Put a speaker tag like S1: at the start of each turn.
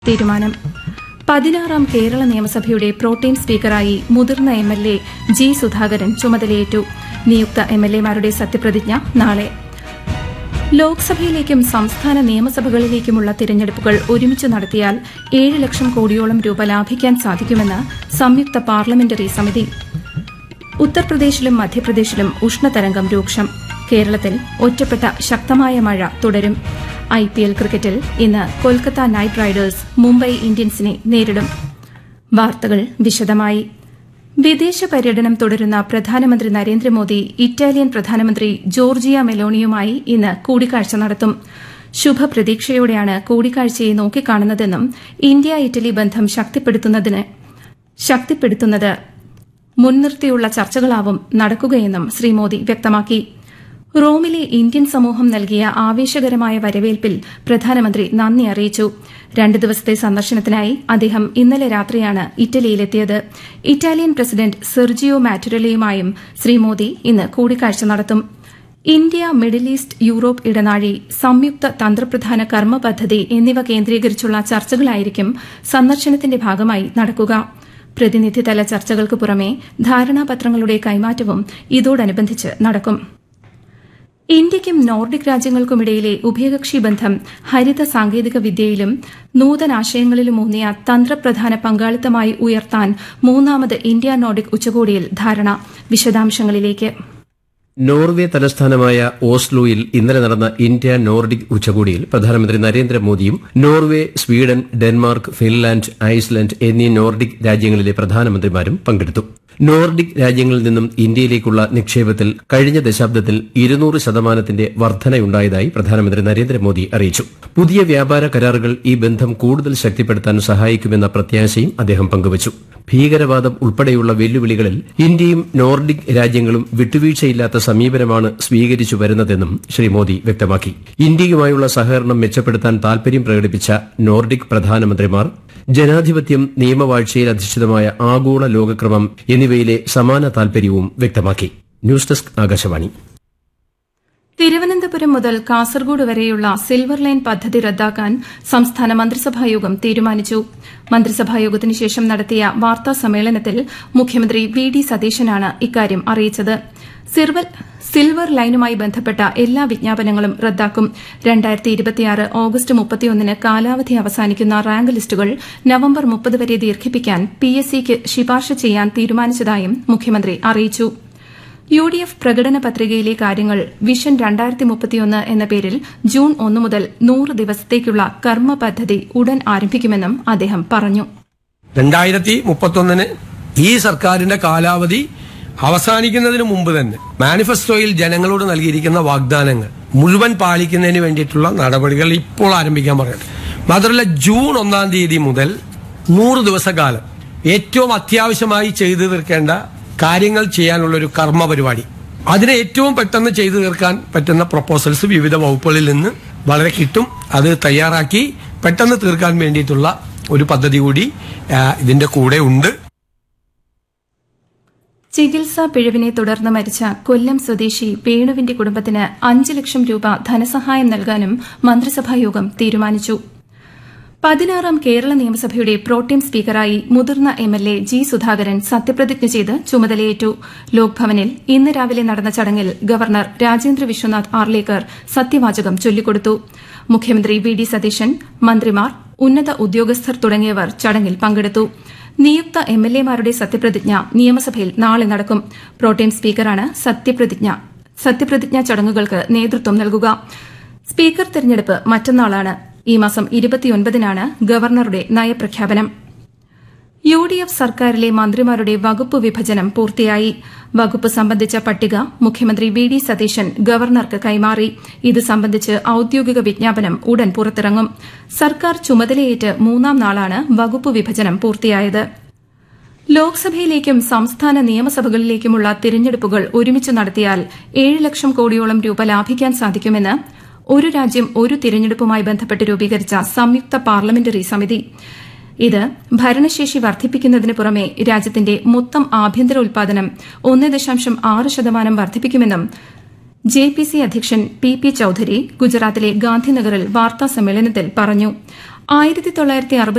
S1: തീരുമാനം പതിനാറാം കേരള നിയമസഭയുടെ പ്രോട്ടേം സ്പീക്കറായി മുതിർന്ന M L A G Sudhakaran ചുമതലയേറ്റു നിയുക്ത എം എൽ എമാരുടെ സത്യപ്രതിജ്ഞ നാളെ ലോക്സഭയിലേക്കും സംസ്ഥാന നിയമസഭകളിലേക്കുമുള്ള തിരഞ്ഞെടുപ്പുകൾ ഒരുമിച്ച് നടത്തിയാൽ ഏഴ് ലക്ഷം കോടിയോളം രൂപ ലാഭിക്കാൻ സാധിക്കുമെന്ന് സംയുക്ത പാർലമെന്ററി സമിതി ഉത്തർപ്രദേശിലും മധ്യപ്രദേശിലും ഉഷ്ണതരംഗം രൂക്ഷം കേരളത്തിൽ ഒറ്റപ്പെട്ട ശക്തമായ മഴ തുടരും ഐ പി എൽ ക്രിക്കറ്റിൽ ഇന്ന് കൊൽക്കത്ത നൈറ്റ് റൈഡേഴ്സ് മുംബൈ ഇന്ത്യൻസിനെ നേരിടും വാർത്തകൾ വിശദമായി വിദേശ പര്യടനം തുടരുന്ന പ്രധാനമന്ത്രി നരേന്ദ്രമോദി ഇറ്റാലിയൻ പ്രധാനമന്ത്രി ജോർജിയ മെലോണിയുമായി ഇന്ന് കൂടിക്കാഴ്ച നടത്തും ശുഭപ്രതീക്ഷയോടെയാണ് കൂടിക്കാഴ്ചയെ നോക്കിക്കാണുന്നതെന്നും ഇന്ത്യ ഇറ്റലി ബന്ധം ശക്തിപ്പെടുത്തുന്നതിന് ശക്തിപ്പെടുത്തുന്നത് മുൻനിർത്തിയുള്ള ചർച്ചകളാവും നടക്കുകയെന്നും ശ്രീ മോദി വ്യക്തമാക്കി റോമിലെ ഇന്ത്യൻ സമൂഹം നൽകിയ ആവേശകരമായ വരവേൽപ്പിൽ പ്രധാനമന്ത്രി നന്ദി അറിയിച്ചു രണ്ട് ദിവസത്തെ സന്ദർശനത്തിനായി അദ്ദേഹം ഇന്നലെ രാത്രിയാണ് ഇറ്റലിയിലെത്തിയത് ഇറ്റാലിയൻ പ്രസിഡന്റ് സെർജിയോ മാറ്റുരലയുമായും ശ്രീ മോദി ഇന്ന് കൂടിക്കാഴ്ച നടത്തും ഇന്ത്യ മിഡിൽ ഈസ്റ്റ് യൂറോപ്പ് ഇടനാഴി സംയുക്ത തന്ത്രപ്രധാന കർമ്മ പദ്ധതി എന്നിവ കേന്ദ്രീകരിച്ചുള്ള ചർച്ചകളായിരിക്കും സന്ദർശനത്തിന്റെ ഭാഗമായി നടക്കുക പ്രതിനിധിതല ചർച്ചകൾക്ക് പുറമെ ധാരണാപത്രങ്ങളുടെ കൈമാറ്റവും ഇതോടനുബന്ധിച്ച് നടക്കും ഇന്ത്യയ്ക്കും നോർഡിക് രാജ്യങ്ങൾക്കുമിടയിലെ ഉഭയകക്ഷി ബന്ധം ഹരിത സാങ്കേതിക വിദ്യയിലും നൂതനാശയങ്ങളിലുമൂന്നിയ തന്ത്രപ്രധാന പങ്കാളിത്തമായി ഉയർത്താൻ മൂന്നാമത് ഇന്ത്യ നോർഡിക് ഉച്ചകോടിയിൽ ധാരണ വിശദാംശങ്ങളിലേക്ക്
S2: നോർവേ തലസ്ഥാനമായ ഓസ്ലോയിൽ ഇന്നലെ നടന്ന ഇന്ത്യ നോർഡിക് ഉച്ചകോടിയിൽ പ്രധാനമന്ത്രി നരേന്ദ്രമോദിയും Norway Sweden Denmark Finland Iceland എന്നീ നോർഡിക് രാജ്യങ്ങളിലെ പ്രധാനമന്ത്രിമാരും പങ്കെടുത്തു നോർഡിക് രാജ്യങ്ങളിൽ നിന്നും ഇന്ത്യയിലേക്കുള്ള നിക്ഷേപത്തിൽ കഴിഞ്ഞ ദശാബ്ദത്തിൽ ഇരുന്നൂറ് ശതമാനത്തിന്റെ വർധനയുണ്ടായതായി പ്രധാനമന്ത്രി നരേന്ദ്രമോദി അറിയിച്ചു പുതിയ വ്യാപാര കരാറുകൾ ഈ ബന്ധം കൂടുതൽ ശക്തിപ്പെടുത്താൻ സഹായിക്കുമെന്ന പ്രത്യാശയും അദ്ദേഹം പങ്കുവച്ചു ഭീകരവാദം ഉൾപ്പെടെയുള്ള വെല്ലുവിളികളിൽ ഇന്ത്യയും നോർഡിക് രാജ്യങ്ങളും വിട്ടുവീഴ്ചയില്ലാത്ത സമീപനമാണ് സ്വീകരിച്ചു വരുന്നതെന്നും ശ്രീ മോദി വ്യക്തമാക്കി ഇന്ത്യയുമായുള്ള സഹകരണം മെച്ചപ്പെടുത്താൻ താൽപര്യം പ്രകടിപ്പിച്ച നോർഡിക് പ്രധാനമന്ത്രിമാർ ജനാധിപത്യം നിയമവാഴ്ചയിൽ അധിഷ്ഠിതമായ ആഗോള ലോകക്രമം എന്നിവയിലെ സമാന താൽപര്യവും വ്യക്തമാക്കി ന്യൂസ് ഡെസ്ക് ആകാശവാണി
S1: തിരുവനന്തപുരം മുതൽ കാസർഗോഡ് വരെയുള്ള സിൽവർ ലൈൻ പദ്ധതി റദ്ദാക്കാൻ സംസ്ഥാന മന്ത്രിസഭായോഗം തീരുമാനിച്ചു മന്ത്രിസഭായോഗത്തിന് ശേഷം നടത്തിയ വാർത്താ സമ്മേളനത്തിൽ മുഖ്യമന്ത്രി വി ഡി സതീശനാണ് ഇക്കാര്യം അറിയിച്ചത് സിൽവർ ലൈനുമായി ബന്ധപ്പെട്ട എല്ലാ വിജ്ഞാപനങ്ങളും റദ്ദാക്കും ഓഗസ്റ്റ് മുപ്പത്തിയൊന്നിന് കാലാവധി അവസാനിക്കുന്ന റാങ്ക് ലിസ്റ്റുകൾ നവംബർ മുപ്പത് വരെ ദീർഘിപ്പിക്കാൻ പി എസ് സിക്ക് ശുപാർശ ചെയ്യാൻ തീരുമാനിച്ചതായും മുഖ്യമന്ത്രി അറിയിച്ചു യു ഡി എഫ് പ്രകടന പത്രികയിലെ കാര്യങ്ങൾ വിഷൻ രണ്ടായിരത്തി മുപ്പത്തിയൊന്ന് എന്ന പേരിൽ ജൂൺ ഒന്ന് മുതൽ നൂറ് ദിവസത്തേക്കുള്ള കർമ്മ പദ്ധതി ഉടൻ ആരംഭിക്കുമെന്നും അദ്ദേഹം പറഞ്ഞു
S3: രണ്ടായിരത്തി മുപ്പത്തൊന്നിന് ഈ സർക്കാരിന്റെ കാലാവധി അവസാനിക്കുന്നതിന് മുമ്പ് തന്നെ മാനിഫെസ്റ്റോയിൽ ജനങ്ങളോട് നൽകിയിരിക്കുന്ന വാഗ്ദാനങ്ങൾ മുഴുവൻ പാലിക്കുന്നതിന് വേണ്ടിയിട്ടുള്ള നടപടികൾ ഇപ്പോൾ ആരംഭിക്കാൻ പറയട്ടെ മാത്രമല്ല ജൂൺ ഒന്നാം തീയതി മുതൽ നൂറ് ദിവസക്കാലം ഏറ്റവും അത്യാവശ്യമായി ചെയ്തു തീർക്കേണ്ട കാര്യങ്ങൾ ചെയ്യാനുള്ള ഒരു കർമ്മ പരിപാടി അതിനെ ഏറ്റവും പെട്ടെന്ന് ചെയ്തു തീർക്കാൻ പറ്റുന്ന പ്രപ്പോസൽസ് വിവിധ വകുപ്പുകളിൽ നിന്ന് വളരെ കിട്ടും അത് തയ്യാറാക്കി പെട്ടെന്ന് തീർക്കാൻ വേണ്ടിയിട്ടുള്ള ഒരു പദ്ധതി കൂടി ആ, ഇതിന്റെ കൂടെ ഉണ്ട്
S1: ചികിത്സാ പിഴവിനെ തുടർന്ന് മരിച്ച കൊല്ലം സ്വദേശി വേണുവിന്റെ കുടുംബത്തിന് അഞ്ച് ലക്ഷം രൂപ ധനസഹായം നൽകാനും മന്ത്രിസഭായോഗം തീരുമാനിച്ചു പതിനാറാം കേരള നിയമസഭയുടെ പ്രോട്ടേം സ്പീക്കറായി മുതിർന്ന M L A G Sudhakaran സത്യപ്രതിജ്ഞ ചെയ്ത് ചുമതലയേറ്റു ലോക്ഭവനിൽ ഇന്ന് രാവിലെ നടന്ന ചടങ്ങിൽ ഗവർണർ രാജേന്ദ്ര വിശ്വനാഥ് ആർലേക്കർ സത്യവാചകം ചൊല്ലിക്കൊടുത്തു മുഖ്യമന്ത്രി വി ഡി സതീശൻ മന്ത്രിമാർ ഉന്നത ഉദ്യോഗസ്ഥർ തുടങ്ങിയവർ ചടങ്ങിൽ പങ്കെടുത്തു നിയുക്ത എം എൽ എമാരുടെ സത്യപ്രതിജ്ഞ നിയമസഭയിൽ നാളെ നടക്കും പ്രോട്ടേം സ്പീക്കറാണ് സത്യപ്രതിജ്ഞ സത്യപ്രതിജ്ഞാ ചടങ്ങുകൾക്ക് നേതൃത്വം നൽകുക സ്പീക്കർ തെരഞ്ഞെടുപ്പ് മറ്റന്നാളാണ് ഈ മാസം ഇരുപത്തിയൊൻപതിനാണ് ഗവർണറുടെ നയപ്രഖ്യാപനം യു ഡി എഫ് സർക്കാരിലെ മന്ത്രിമാരുടെ വകുപ്പ് വിഭജനം പൂർത്തിയായി വകുപ്പ് സംബന്ധിച്ച പട്ടിക മുഖ്യമന്ത്രി വി ഡി സതീശൻ ഗവർണർക്ക് കൈമാറി ഇത് സംബന്ധിച്ച് ഔദ്യോഗിക വിജ്ഞാപനം ഉടൻ പുറത്തിറങ്ങും സർക്കാർ ചുമതലയേറ്റ് മൂന്നാം നാളാണ് വകുപ്പ് വിഭജനം പൂർത്തിയായത് ലോക്സഭയിലേക്കും സംസ്ഥാന നിയമസഭകളിലേക്കുമുള്ള തിരഞ്ഞെടുപ്പുകൾ ഒരുമിച്ച് നടത്തിയാൽ ഏഴ് ലക്ഷം കോടിയോളം രൂപ ലാഭിക്കാൻ സാധിക്കുമെന്ന് ഒരു രാജ്യം ഒരു തിരഞ്ഞെടുപ്പുമായി ബന്ധപ്പെട്ട് രൂപീകരിച്ച സംയുക്ത പാർലമെന്ററി സമിതി ഇത് ഭരണശേഷി വർദ്ധിപ്പിക്കുന്നതിന് പുറമെ രാജ്യത്തിന്റെ മൊത്തം ആഭ്യന്തര ഉൽപാദനം ഒന്ന് ദശാംശം ആറ് ശതമാനം വർദ്ധിപ്പിക്കുമെന്നും ജെ പി സി അധ്യക്ഷൻ പി പി ചൌധരി ഗുജറാത്തിലെ ഗാന്ധിനഗറിൽ വാർത്താ സമ്മേളനത്തിൽ പറഞ്ഞു ആയിരത്തി തൊള്ളായിരത്തി